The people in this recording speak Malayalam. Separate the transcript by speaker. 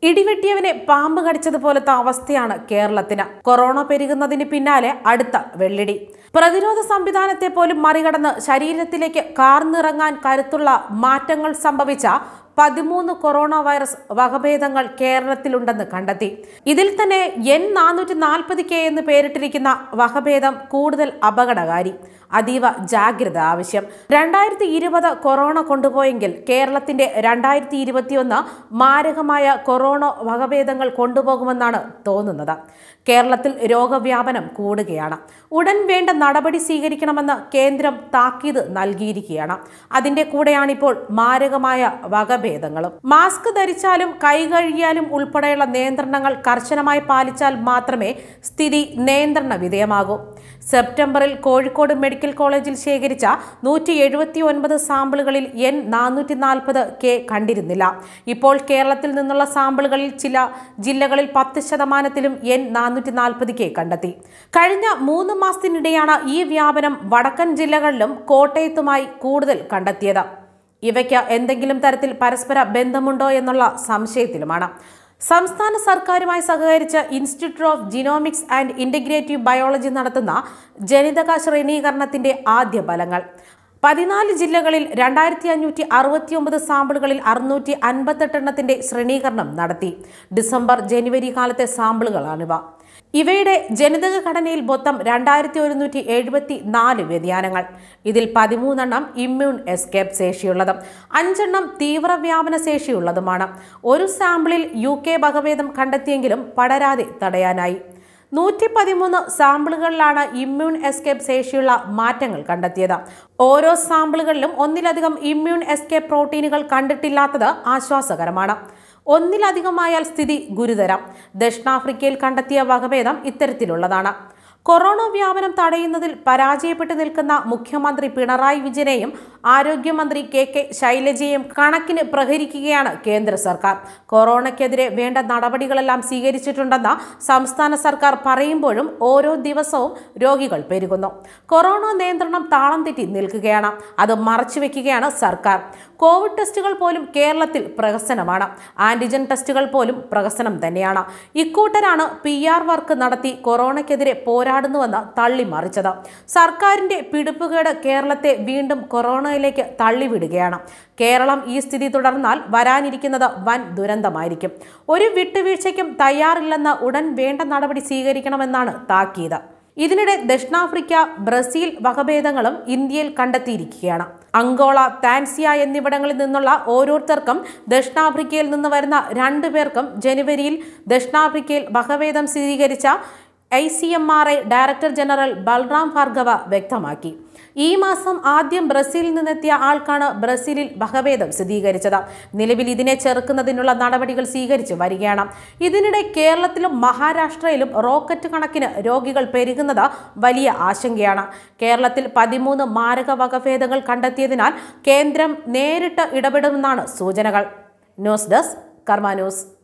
Speaker 1: ഇടിവെട്ടിയവനെ പാമ്പ് കടിച്ചതുപോലത്തെ അവസ്ഥയാണ് കേരളത്തിന് കൊറോണ പെരുകുന്നതിന് പിന്നാലെ അടുത്ത വെള്ളിടി പ്രതിരോധ സംവിധാനത്തെ പോലും മറികടന്ന് ശരീരത്തിലേക്ക് കാർന്നിറങ്ങാൻ കരുത്തുള്ള മാറ്റങ്ങൾ സംഭവിച്ച പതിമൂന്ന് കൊറോണ വൈറസ് വകഭേദങ്ങൾ കേരളത്തിലുണ്ടെന്ന് കണ്ടെത്തി ഇതിൽ തന്നെ എൻ നാനൂറ്റി നാൽപ്പത് കെ എന്ന് പേരിട്ടിരിക്കുന്ന വകഭേദം കൂടുതൽ അപകടകാരി അതീവ ജാഗ്രത ആവശ്യം രണ്ടായിരത്തി ഇരുപത് കൊറോണ കൊണ്ടുപോയെങ്കിൽ കേരളത്തിന്റെ രണ്ടായിരത്തി ഇരുപത്തിയൊന്ന് മാരകമായ കൊറോണ വകഭേദങ്ങൾ കൊണ്ടുപോകുമെന്നാണ് തോന്നുന്നത് കേരളത്തിൽ രോഗവ്യാപനം കൂടുകയാണ് ഉടൻ വേണ്ട നടപടി സ്വീകരിക്കണമെന്ന് കേന്ദ്രം താക്കീത് നൽകിയിരിക്കുകയാണ് അതിന്റെ കൂടെയാണിപ്പോൾ മാരകമായ വകഭേദങ്ങളും മാസ്ക് ധരിച്ചാലും കൈ കഴുകിയാലും ഉൾപ്പെടെയുള്ള നിയന്ത്രണങ്ങൾ കർശനമായി പാലിച്ചാൽ മാത്രമേ സ്ഥിതി നിയന്ത്രണ വിധേയമാകൂ സെപ്റ്റംബറിൽ കോഴിക്കോട് മെഡിക്കൽ കോളേജിൽ ശേഖരിച്ച നൂറ്റി എഴുപത്തി ഒൻപത് സാമ്പിളുകളിൽ എൻ നാനൂറ്റി നാൽപ്പത് കെ കണ്ടിരുന്നില്ല ഇപ്പോൾ കേരളത്തിൽ നിന്നുള്ള സാമ്പിളുകളിൽ ചില ജില്ലകളിൽ പത്ത് ശതമാനത്തിലും എൻ നാനൂറ്റി നാൽപ്പത് കെ കണ്ടെത്തി കഴിഞ്ഞ മൂന്ന് മാസത്തിനിടെയാണ് ഈ വ്യാപനം വടക്കൻ ജില്ലകളിലും കോട്ടയത്തുമായി കൂടുതൽ കണ്ടെത്തിയത് ഇവയ്ക്ക് എന്തെങ്കിലും തരത്തിൽ പരസ്പര ബന്ധമുണ്ടോ എന്നുള്ള സംശയത്തിലുമാണ് സംസ്ഥാന സർക്കാരുമായി സഹകരിച്ച് institute of genomics and integrative biology നടത്തുന്ന ജനിതക ശ്രേണീകരണത്തിന്റെ ആദ്യ ഫലങ്ങൾ പതിനാല് ജില്ലകളിൽ രണ്ടായിരത്തി അഞ്ഞൂറ്റി അറുപത്തി ഒമ്പത് സാമ്പിളുകളിൽ അറുന്നൂറ്റി അൻപത്തെട്ട് എണ്ണത്തിന്റെ ശ്രേണീകരണം നടത്തി ഡിസംബർ ജനുവരി കാലത്തെ സാമ്പിളുകളാണിവ ഇവയുടെ ജനിതക ഘടനയിൽ മൊത്തം രണ്ടായിരത്തി ഒരുന്നൂറ്റി എഴുപത്തി നാല് വ്യതിയാനങ്ങൾ ഇതിൽ പതിമൂന്നെണ്ണം ഇമ്മ്യൂൺ എസ്കേപ്പ് ശേഷിയുള്ളതും അഞ്ചെണ്ണം തീവ്രവ്യാപന ശേഷിയുള്ളതുമാണ് ഒരു സാമ്പിളിൽ യു കെ വകഭേദം കണ്ടെത്തിയെങ്കിലും പടരാതെ തടയാനായി നൂറ്റി പതിമൂന്ന് സാമ്പിളുകളിലാണ് ഇമ്മ്യൂൺ എസ്കേപ്പ് ശേഷിയുള്ള മാറ്റങ്ങൾ കണ്ടെത്തിയത് ഓരോ സാമ്പിളുകളിലും ഒന്നിലധികം ഇമ്മ്യൂൺ എസ്കേപ്പ് പ്രോട്ടീനുകൾ കണ്ടിട്ടില്ലാത്തത് ആശ്വാസകരമാണ് ഒന്നിലധികമായാൽ സ്ഥിതി ഗുരുതരം ദക്ഷിണാഫ്രിക്കയിൽ കണ്ടെത്തിയ വകഭേദം ഇത്തരത്തിലുള്ളതാണ് കൊറോണ വ്യാപനം തടയുന്നതിൽ പരാജയപ്പെട്ടു നിൽക്കുന്ന മുഖ്യമന്ത്രി പിണറായി വിജയനെയും ആരോഗ്യമന്ത്രി കെ കെ ശൈലജയെയും കണക്കിന് പ്രഹരിക്കുകയാണ് കേന്ദ്ര സർക്കാർ കൊറോണയ്ക്കെതിരെ വേണ്ട നടപടികളെല്ലാം സ്വീകരിച്ചിട്ടുണ്ടെന്ന് സംസ്ഥാന സർക്കാർ പറയുമ്പോഴും ഓരോ ദിവസവും രോഗികൾ പെരുകുന്നു കൊറോണ നിയന്ത്രണം താളം തെറ്റി നിൽക്കുകയാണ് അത് മറച്ചുവെക്കുകയാണ് സർക്കാർ കോവിഡ് ടെസ്റ്റുകൾ പോലും കേരളത്തിൽ പ്രഹസനമാണ് ആന്റിജൻ ടെസ്റ്റുകൾ പോലും പ്രഹസനം തന്നെയാണ് ഇക്കൂട്ടരാണ് പി ആർ വർക്ക് നടത്തി കൊറോണയ്ക്കെതിരെ പോരാടുന്നുവെന്ന് തള്ളിമറിച്ചത് സർക്കാരിന്റെ പിടിപ്പുകേട് കേരളത്തെ വീണ്ടും കൊറോണയിലേക്ക് തള്ളിവിടുകയാണ് കേരളം ഈ സ്ഥിതി തുടർന്നാൽ വരാനിരിക്കുന്നത് വൻ ദുരന്തമായിരിക്കും ഒരു വിട്ടുവീഴ്ചയ്ക്കും തയ്യാറില്ലെന്ന് ഉടൻ വേണ്ട നടപടി സ്വീകരിക്കണമെന്നാണ് താക്കീത് ഇതിനിടെ ദക്ഷിണാഫ്രിക്ക ബ്രസീൽ വകഭേദങ്ങളും ഇന്ത്യയിൽ കണ്ടെത്തിയിരിക്കുകയാണ് അങ്കോള താൻസിയ എന്നിവിടങ്ങളിൽ നിന്നുള്ള ഓരോരുത്തർക്കും ദക്ഷിണാഫ്രിക്കയിൽ നിന്ന് വരുന്ന രണ്ടു പേർക്കും ജനുവരിയിൽ ദക്ഷിണാഫ്രിക്കയിൽ വകഭേദം സ്ഥിരീകരിച്ച I C M R I director general Balram Bhargava വ്യക്തമാക്കി ഈ മാസം ആദ്യം ബ്രസീലിൽ നിന്നെത്തിയ ആൾക്കാണ് ബ്രസീലിൽ വകഭേദം സ്ഥിരീകരിച്ചത് നിലവിൽ ഇതിനെ ചെറുക്കുന്നതിനുള്ള നടപടികൾ സ്വീകരിച്ചു വരികയാണ് ഇതിനിടെ കേരളത്തിലും മഹാരാഷ്ട്രയിലും റോക്കറ്റ് കണക്കിന് രോഗികൾ പെരുകുന്നത് വലിയ ആശങ്കയാണ് കേരളത്തിൽ പതിമൂന്ന് മാരക വകഭേദങ്ങൾ കണ്ടെത്തിയതിനാൽ കേന്ദ്രം നേരിട്ട് ഇടപെടുമെന്നാണ് സൂചനകൾ ന്യൂസ് ഡെസ്ക് കർമ്മ ന്യൂസ്